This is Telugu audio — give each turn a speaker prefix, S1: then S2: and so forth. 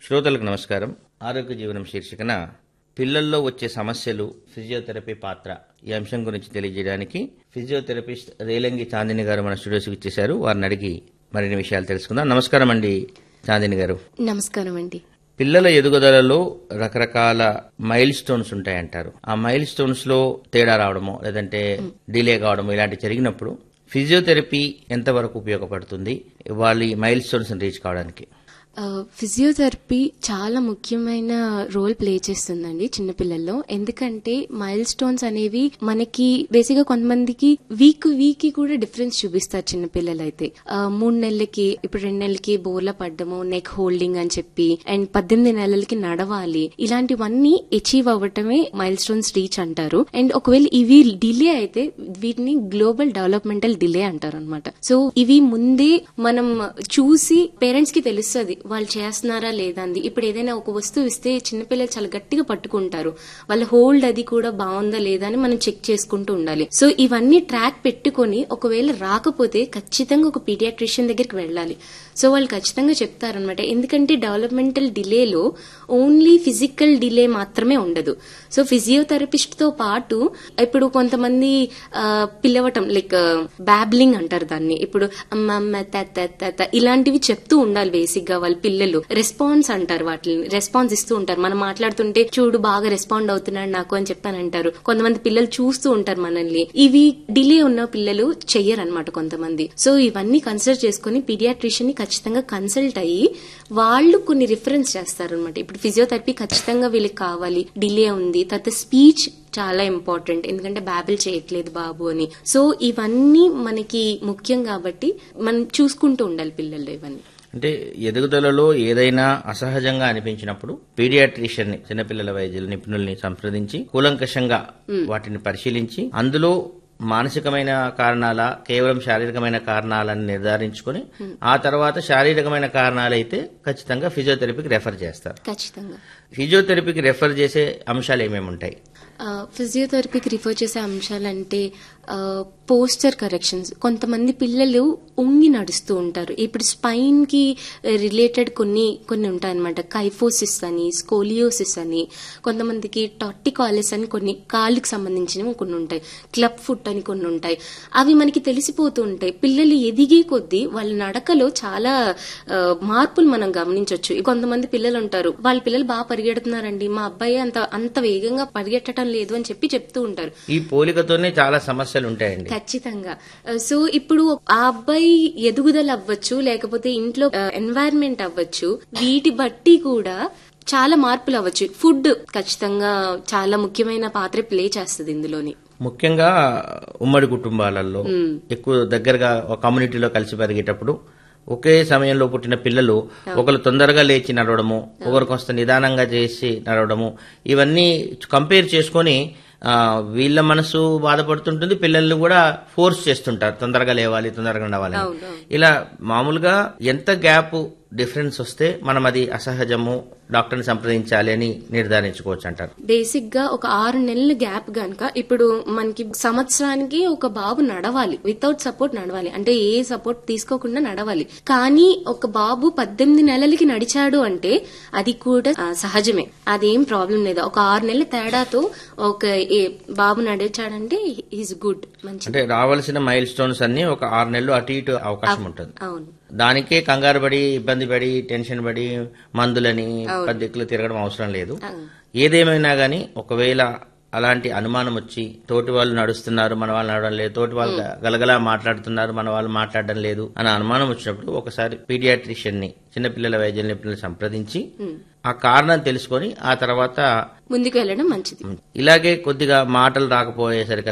S1: శ్రోతలకు నమస్కారం ఆరోగ్య జీవనం శీర్షికన పిల్లల్లో వచ్చే సమస్యలు ఫిజియోథెరపీ పాత్ర ఈ అంశం గురించి తెలియజేయడానికి ఫిజియోథెరపిస్ట్ రేలంగి చాందిని గారు మన స్టూడియోస్కి ఇచ్చేశారు వారిని అడిగి మరిన్ని విషయాలు తెలుసుకుందాం నమస్కారం అండి చాందిని గారు
S2: నమస్కారం అండి
S1: పిల్లల ఎదుగుదలలో రకరకాల మైల్ స్టోన్స్ ఉంటాయంటారు ఆ మైల్ స్టోన్స్ లో తేడా రావడమో లేదంటే డిలే కావడమో ఇలాంటి జరిగినప్పుడు ఫిజియోథెరపీ ఎంతవరకు ఉపయోగపడుతుంది వాళ్ళ మైల్ స్టోన్స్ రీచ్ కావడానికి
S2: ఆ, ఫిజియోథెరపీ చాలా ముఖ్యమైన రోల్ ప్లే చేస్తుందండి చిన్నపిల్లల్లో ఎందుకంటే మైల్ స్టోన్స్ అనేవి మనకి బేసిక్ గా కొంతమందికి వీక్ వీక్ కి కూడా డిఫరెన్స్ చూపిస్తారు చిన్నపిల్లలు అయితే ఆ, మూడు నెలలకి ఇప్పుడు రెండు నెలలకి బోర్ల పడ్డము నెక్ హోల్డింగ్ అని చెప్పి అండ్ పద్దెనిమిది నెలలకి నడవాలి ఇలాంటివన్నీ అచీవ్ అవ్వటమే మైల్ స్టోన్స్ రీచ్ అంటారు అండ్ ఒకవేళ ఇవి డిలే అయితే వీటిని గ్లోబల్ డెవలప్మెంటల్ డిలే అంటారు అనమాట సో ఇవి ముందే మనం చూసి పేరెంట్స్ కి తెలుస్తుంది వాళ్ళు చేస్తున్నారా లేదా అంది ఇప్పుడు ఏదైనా ఒక వస్తువు ఇస్తే చిన్నపిల్లలు చాలా గట్టిగా పట్టుకుంటారు వాళ్ళ హోల్డ్ అది కూడా బాగుందా లేదా అని మనం చెక్ చేసుకుంటూ ఉండాలి సో ఇవన్నీ ట్రాక్ పెట్టుకొని ఒకవేళ రాకపోతే ఖచ్చితంగా ఒక పీడియాట్రిషియన్ దగ్గరికి వెళ్ళాలి సో వాళ్ళు ఖచ్చితంగా చెప్తారనమాట ఎందుకంటే డెవలప్మెంటల్ డిలేలో ఓన్లీ ఫిజికల్ డిలే మాత్రమే ఉండదు సో ఫిజియోథెరపిస్ట్ తో పాటు ఇప్పుడు కొంతమంది ఆ, పిలవటం లైక్ బ్యాబ్లింగ్ అంటారు దాన్ని ఇప్పుడు అమ్మ అమ్మ త, త, త, త ఇలాంటివి చెప్తూ ఉండాలి బేసిక్ గా వాళ్ళ పిల్లలు రెస్పాన్స్ అంటారు వాటిని రెస్పాన్స్ ఇస్తూ ఉంటారు మనం మాట్లాడుతుంటే చూడు బాగా రెస్పాండ్ అవుతున్నాడు నాకు అని చెప్పని అంటారు కొంతమంది పిల్లలు చూస్తూ ఉంటారు మనల్ని ఇవి డిలే ఉన్న పిల్లలు చెయ్యరనమాట కొంతమంది సో ఇవన్నీ కన్సిడర్ చేసుకుని పీడియాట్రిషియన్ ని ఖచ్చితంగా కన్సల్ట్ అయ్యి వాళ్ళు కొన్ని రిఫరెన్స్ చేస్తారనమాట ఇప్పుడు ఫిజియోథెరపీ ఖచ్చితంగా వీళ్ళకి కావాలి డిలే ఉంది తర్వాత స్పీచ్ చాలా ఇంపార్టెంట్ ఎందుకంటే బ్యాబిల్ చేయట్లేదు బాబు అని సో ఇవన్నీ మనకి ముఖ్యం కాబట్టి మనం చూసుకుంటూ ఉండాలి పిల్లల్లో ఇవన్నీ
S1: అంటే ఎదుగుదలలో ఏదైనా అసహజంగా అనిపించినప్పుడు పీడియాట్రిషియన్ ని చిన్నపిల్లల వైద్యుల నిపుణుల్ని సంప్రదించి కూలంకషంగా వాటిని పరిశీలించి అందులో మానసికమైన కారణాల కేవలం శారీరకమైన కారణాలను నిర్ధారించుకొని ఆ తర్వాత శారీరకమైన కారణాలైతే ఖచ్చితంగా ఫిజియోథెరపీకి రెఫర్ చేస్తారు
S2: ఖచ్చితంగా
S1: ఫిజియోథెరపీకి రెఫర్ చేసే అంశాలు ఏమేమి ఉంటాయి
S2: ఆ, ఫిజియోథెరపీకి రిఫర్ చేసే అంశాలంటే ఆ, పోస్టర్ కరెక్షన్స్ కొంతమంది పిల్లలు ఉంగి నడుస్తూ ఉంటారు ఇప్పుడు స్పైన్ కి రిలేటెడ్ కొన్ని కొన్ని ఉంటాయన్నమాట కైఫోసిస్ అని స్కోలియోసిస్ అని కొంతమందికి టాటికాలిస్ అని కొన్ని కాళ్ళకి సంబంధించినవి కొన్ని ఉంటాయి క్లబ్ ఫుట్ అని కొన్ని ఉంటాయి అవి మనకి తెలిసిపోతూ ఉంటాయి పిల్లలు ఎదిగే కొద్దీ వాళ్ళ నడకలో చాలా ఆ, మార్పులు మనం గమనించవచ్చు కొంతమంది పిల్లలు ఉంటారు వాళ్ళ పిల్లలు బాగా పరిగెడుతున్నారండి మా అబ్బాయి అంత అంత వేగంగా పరిగెట్టడం లేదు అని చెప్పి చెప్తూ ఉంటారు
S1: ఈ పోలికతోనే చాలా సమస్యలు ఉంటాయండి
S2: ఖచ్చితంగా ఆ, సో ఇప్పుడు ఆ అబ్బాయి ఎదుగుదల అవ్వచ్చు లేకపోతే ఇంట్లో ఎన్వైరన్మెంట్ అవ్వచ్చు వీటి బట్టి కూడా చాలా మార్పులు అవ్వచ్చు ఫుడ్ ఖచ్చితంగా చాలా ముఖ్యమైన పాత్ర ప్లే చేస్తుంది ఇందులోని
S1: ముఖ్యంగా ఉమ్మడి కుటుంబాలలో ఎక్కువ దగ్గరగా ఒక కమ్యూనిటీలో కలిసి పెరిగేటప్పుడు ఒకే సమయంలో పుట్టిన పిల్లలు ఒకరు తొందరగా లేచి నడవడము ఒకరు కొంత నిదానంగా చేసి నడవడము ఇవన్నీ కంపేర్ చేసుకొని ఆ, వీళ్ళ మనసు బాధపడుతుంటుంది పిల్లల్ని కూడా ఫోర్స్ చేస్తుంటారు తొందరగా లేవాలి తొందరగా నడవాలి ఇలా మామూలుగా ఎంత గ్యాప్ డిఫరెన్స్ వస్తే మనం అది అసహజము డాక్టర్ని సంప్రదించాలి అని నిర్ధారించుకోవచ్చు అంటారు
S2: బేసిక్ గా ఒక ఆరు నెలల గ్యాప్ గనక ఇప్పుడు మనకి సంవత్సరానికి ఒక బాబు నడవాలి వితౌట్ సపోర్ట్ నడవాలి అంటే ఏ సపోర్ట్ తీసుకోకుండా నడవాలి కానీ ఒక బాబు పద్దెనిమిది నెలలకి నడిచాడు అంటే అది కూడా ఆ, సహజమే అదేం ప్రాబ్లం లేదు ఒక ఆరు నెలల తేడాతో ఒక ఏ బాబు నడిచాడంటే ఈజ్ గుడ్ మంచి
S1: అంటే రావాల్సిన మైల్ స్టోన్స్ అన్ని ఒక ఆరు నెలలు అటు ఇటు అవకాశం ఉంటుంది
S2: అవును
S1: దానికే కంగారు పడి ఇబ్బంది పడి టెన్షన్ పడి మందులని పద్ధతులు తిరగడం అవసరం లేదు ఏదేమైనా గానీ ఒకవేళ అలాంటి అనుమానం వచ్చి తోటి వాళ్ళు నడుస్తున్నారు మన వాళ్ళు నడవడం లేదు తోటి వాళ్ళు గలగలా మాట్లాడుతున్నారు మన వాళ్ళు మాట్లాడడం లేదు అని అనుమానం వచ్చినప్పుడు ఒకసారి పీడియాట్రిషియన్ ని చిన్నపిల్లల వైద్య నిపుణులు సంప్రదించి ఆ కారణం తెలుసుకొని ఆ తర్వాత
S2: ముందుకు వెళ్ళడం మంచిది
S1: ఇలాగే కొద్దిగా మాటలు రాకపోయేసరికి